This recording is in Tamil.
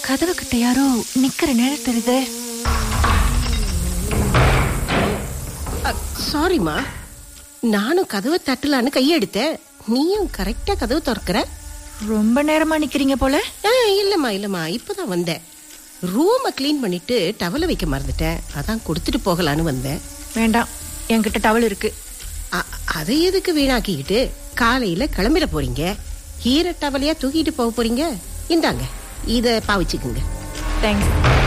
கதவு கிட்ட யாரோ நிக்கிற நேரம் தெரியுது சாரிம்மா நானும் கதவை தட்டலான்னு கையெடுத்தேன் நீயும் கரெக்டா கதவு திறக்கிற ரொம்ப நேரமா நிக்கிறீங்க போல ஆ, இல்லம்மா இல்லம்மா இப்பதான் வந்தேன் ரூமை க்ளீன் பண்ணிட்டு டவலை வைக்க மறந்துட்டேன் அதான் கொடுத்துட்டு போகலான்னு வந்தேன் வேண்டாம் என்கிட்ட டவல் இருக்கு அ- அதை எதுக்கு வீணாக்கிக்கிட்டு காலையில கிளம்பிட போறீங்க ஈர டவலையா தூக்கிட்டு போக போறீங்க இந்தாங்க இத பாவிச்சுக்குங்க தேங்க்ஸ்